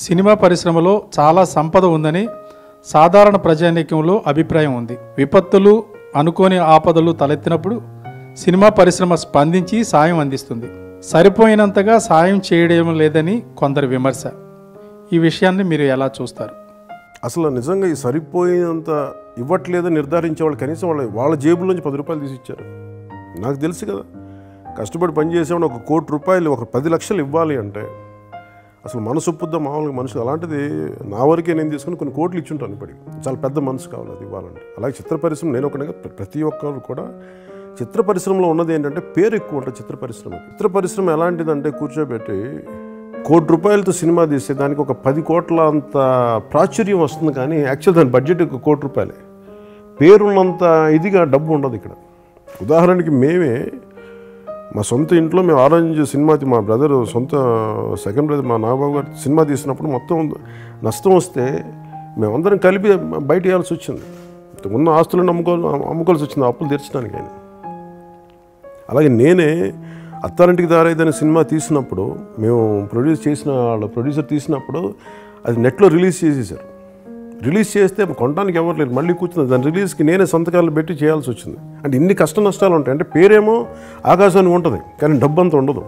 Cinema పరిశ్రమలో చాలా సంపద ఉందని సాధారణ ప్రజానీకంలో అభిప్రాయం ఉంది విపత్తులు అనుకోని ఆపదలు తలెత్తినప్పుడు సినిమా పరిశ్రమ స్పందించి సాయం అందిస్తుంది సరిపోయినంతగా సాయం చేయడం లేదని కొందరి విమర్శ ఈ విషయాన్ని మీరు ఎలా చూస్తారు అసలు నిజంగా ఈ సరిపోయినంత ఇవ్వట్లేదని నిర్ధారించే వాళ్ళు కనీసం వాళ్ళ వాళ్ళ జేబుల నుంచి పది రూపాయలు తీసి ఇచ్చారు నాకు తెలుసు కదా కష్టపడి పనిచేసేవాడు ఒక కోటి రూపాయలు ఒక పది లక్షలు ఇవ్వాలి అంటే అసలు మనసు ఒప్పుద్దా మామూలుగా మనుషులు అలాంటిది నా వరకే నేను తీసుకుని కొన్ని కోట్లు ఇచ్చుంటాను ఇప్పటికి చాలా పెద్ద మనసు కావాలి అది ఇవ్వాలంటే అలాగే చిత్ర పరిశ్రమ నేను ఒకనే కాదు, ప్ర- ప్రతి ఒక్కరు కూడా చిత్ర పరిశ్రమలో ఉన్నది ఏంటంటే పేరు ఎక్కువ ఉంటుంది చిత్ర పరిశ్రమ చిత్ర పరిశ్రమ ఎలాంటిదంటే కూర్చోబెట్టి కోటి రూపాయలతో సినిమా తీస్తే దానికి ఒక పది కోట్ల అంత ప్రాచుర్యం వస్తుంది కానీ యాక్చువల్ దాని బడ్జెట్ ఒక కోటి రూపాయలే పేరున్నంత ఇదిగా డబ్బు ఉండదు ఇక్కడ ఉదాహరణకి మేమే మా సొంత ఇంట్లో మేము ఆరెంజ్ సినిమా తీ- మా బ్రదర్ సొంత సెకండ్ బ్రదర్ మా నాగబాబు గారు సినిమా తీసినప్పుడు మొత్తం నష్టం వస్తే మేమందరం కలిపి బయట ఇవ్వాల్సి వచ్చింది ఉన్న ఆస్తులను అమ్ముకో అమ్ముకోవాల్సి వచ్చింది అప్పులు తీర్చడానికి ఆయన అలాగే నేనే అత్తారింటికి దారైదనే సినిమా తీసినప్పుడు మేము ప్రొడ్యూస్ చేసిన వాళ్ళ ప్రొడ్యూసర్ తీసినప్పుడు అది నెట్లో రిలీజ్ చేసేసారు రిలీజ్ చేస్తే కొనడానికి ఎవరు లేరు మళ్ళీ కూర్చుంది దాని రిలీజ్కి నేనే సంతకాలు పెట్టి చేయాల్సి వచ్చింది అంటే ఇన్ని కష్ట నష్టాలు ఉంటాయి అంటే పేరేమో ఆకాశానికి ఉంటుంది కానీ డబ్బు అంత ఉండదు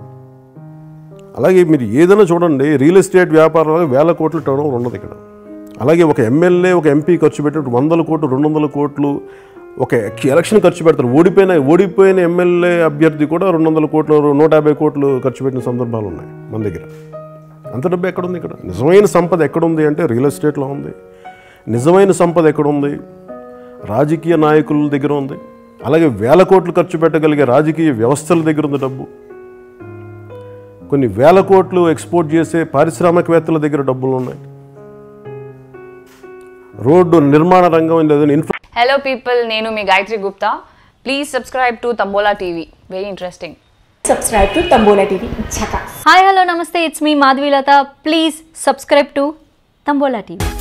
అలాగే మీరు ఏదైనా చూడండి రియల్ ఎస్టేట్ వ్యాపారంలో వేల కోట్ల టర్న్ ఓవర్ ఉండదు ఇక్కడ అలాగే ఒక ఎమ్మెల్యే ఒక ఎంపీ ఖర్చు పెట్టినట్టు వందల కోట్లు రెండు వందల కోట్లు ఒక ఎలక్షన్ ఖర్చు పెడతారు ఓడిపోయిన ఓడిపోయిన ఎమ్మెల్యే అభ్యర్థి కూడా రెండు వందల కోట్లు నూట యాభై కోట్లు ఖర్చు పెట్టిన సందర్భాలు ఉన్నాయి మన దగ్గర అంత డబ్బు ఎక్కడుంది ఇక్కడ నిజమైన సంపద ఎక్కడుంది అంటే రియల్ ఎస్టేట్లో ఉంది నిజమైన సంపద ఎక్కడుంది రాజకీయ నాయకుల దగ్గర ఉంది అలాగే వేల కోట్లు ఖర్చు పెట్టగలిగే రాజకీయ వ్యవస్థల దగ్గర ఉంది డబ్బు కొన్ని వేల కోట్లు ఎక్స్పోర్ట్ చేసే పారిశ్రామికవేత్తల దగ్గర డబ్బులు ఉన్నాయి రోడ్డు నిర్మాణ రంగం లేదా ఇన్ఫ్రా హలో పీపుల్ నేను మీ Gayatri Gupta please subscribe to Tambola TV very interesting subscribe to Tambola TV. Chaka. Hi hello namaste it's me Madhavilatha please subscribe to Tambola TV